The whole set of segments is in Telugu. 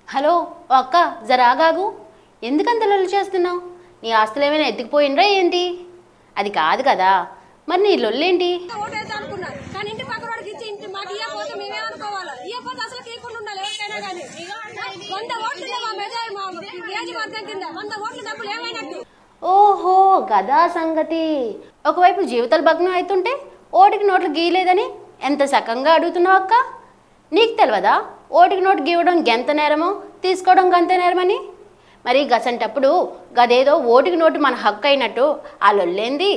హలో ఓ అక్క జరాగాగు ఎందుకంత లొల్లి చేస్తున్నావు నీ ఆస్తులు ఏమైనా ఎత్తుకుపోయినరా ఏంటి అది కాదు కదా మరి నీ లొల్లేంటి ఓటేద్దాం అనుకున్నా కానీ ఇంటి పక్కన వాడికి ఇచ్చి ఇంటి మాకు ఇవ్వకపోతే మేమేమనుకోవాలి ఇవ్వకపోతే అసలు ఇవ్వకుండా ఉండాలి ఎవరికైనా కానీ వంద ఓట్లు లేవు మా మెజా మా నియోజకవర్గం కింద వంద ఓట్లు డబ్బులు ఏమైనట్టు ఓహో గదా సంగతి ఒకవైపు జీవితాలు భగ్నం అవుతుంటే ఓటికి నోట్లు గీయలేదని ఎంత సకంగా అడుగుతున్నావు అక్క నీకు తెలియదా ఓటికి నోటు గీయడం గెంత నేరమో తీసుకోవడం గంత నేరమని మరి గసంటప్పుడు గదేదో ఓటికి నోటు మన హక్కు అయినట్టు ఆ లొల్లేంది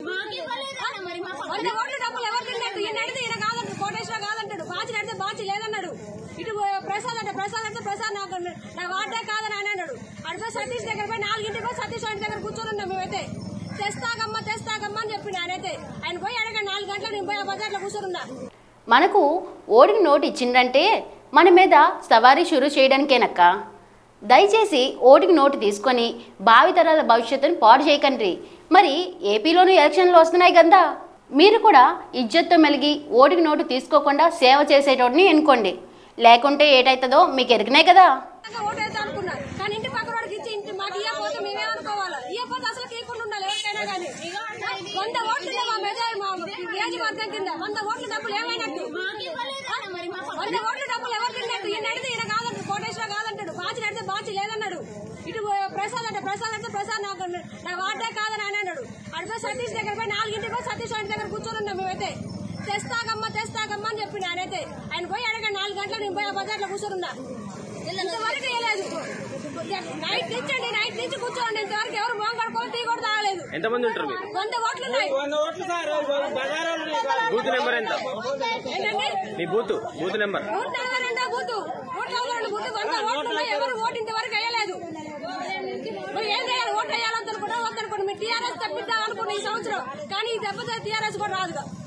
వంద ఓట్లు డబ్బులు ఎవరు తిన్నట్టు ఈయన అడిగితే ఈయన కాదంటాడు కోటేశ్వర కాదంటాడు బాచి నడితే బాచి లేదన్నాడు ఇటు ప్రసాద్ అంటే ప్రసాద్ అంటే ప్రసాద్ నాకు నా వాటే కాదని ఆయన అన్నాడు అడిపోయి సతీష్ దగ్గర పోయి నాలుగింటికి పోయి సతీష్ వాడి దగ్గర కూర్చొని ఉన్నాం మేమైతే తెస్తాగమ్మా తెస్తాగమ్మా అని చెప్పిన ఆయనైతే ఆయన పోయి అడగ నాలుగు గంటలకు నేను పోయి ఆ బజార్లో కూర్చొని ఉన్నా మనకు ఓటికి నోటు ఇచ్చిందంటే మన మీద సవారీ షురూ చేయడానికేనక్క దయచేసి ఓటికి నోటు తీసుకొని భావితరాల భవిష్యత్తును పాడు చేయకండి మరి ఏపీలోనూ ఎలక్షన్లు వస్తున్నాయి కదా మీరు కూడా ఇజ్జత్తో మెలిగి ఓటికి నోటు తీసుకోకుండా సేవ చేసేటోడిని ఎన్నుకోండి లేకుంటే ఏటవుతుందో మీకు ఎరిగినాయి కదా ఇంకా ఓటేద్దాం అనుకున్నా కానీ ఇంటి పక్కన వాడికి ఇచ్చి ఇంటి మాకు ఇవ్వకపోతే మేమేమనుకోవాలి ఇవ్వకపోతే అసలు ఇవ్వకుండా ఉండాలి ఎవరికైనా కానీ వంద ఓట్లు లేవు మా మెజా మా నియోజకవర్గం కింద వంద ఓట్లు డబ్బులు ఏమైనట్టు వంద ఓట్లు డబ్బులు ఎవరు తిన్నట్టు ఈయన అడిగితే ఈయన కాదంటాడు కోటేశ్వర కాదంటాడు బాచి నడితే బాచి లేదన్నాడు ఇటు ప్రసాద్ అంటే ప్రసాద్ అంటే ప్రసాద్ నాకు నా వాటే కాదని ఆయన అన్నాడు అడిపోయి సతీష్ దగ్గర పోయి నాలుగింటికి పోయి సతీష్ వాడి దగ్గర కూర్చొని ఉన్నాం మేమైతే తెస్తాగమ్మా తెస్తాగమ్మా అని చెప్పిన ఆయనైతే ఆయన పోయి అడగ నాలుగు గంటలకు నేను పోయి ఆ బజార్లో కూర్చొని ఉన్నా ఇంతవరకు వేయలేదు నైట్ నుంచి అండి నైట్ నుంచి కూర్చోండి ఇంతవరకు ఎవరు మోహం కడుకోవాలి టీ కూడా తాగలేదు ఎంతమంది ఉంటారు మీరు వంద ఓట్లు ఉన్నాయి బూత్ నెంబర్ ఎంత ఏంటండి మీ బూత్ బూత్ నెంబర్ నూట నలభై రెండో బూతు నూట నలభై రెండు బూతు వంద ఓట్లు ఉన్నాయి ఎవరు ఓటు ఇంతవరకు వేయలేదు నువ్వు ఏం చేయాలి ఓటు వేయాలనుకుంటా వద్దనుకోండి మీరు టీఆర్ఎస్ తప్పిద్దాం అనుకున్న ఈ సంవత్సరం కానీ ఈ దెబ్బతో టీఆర్ఎస్ కూడా రాదుగా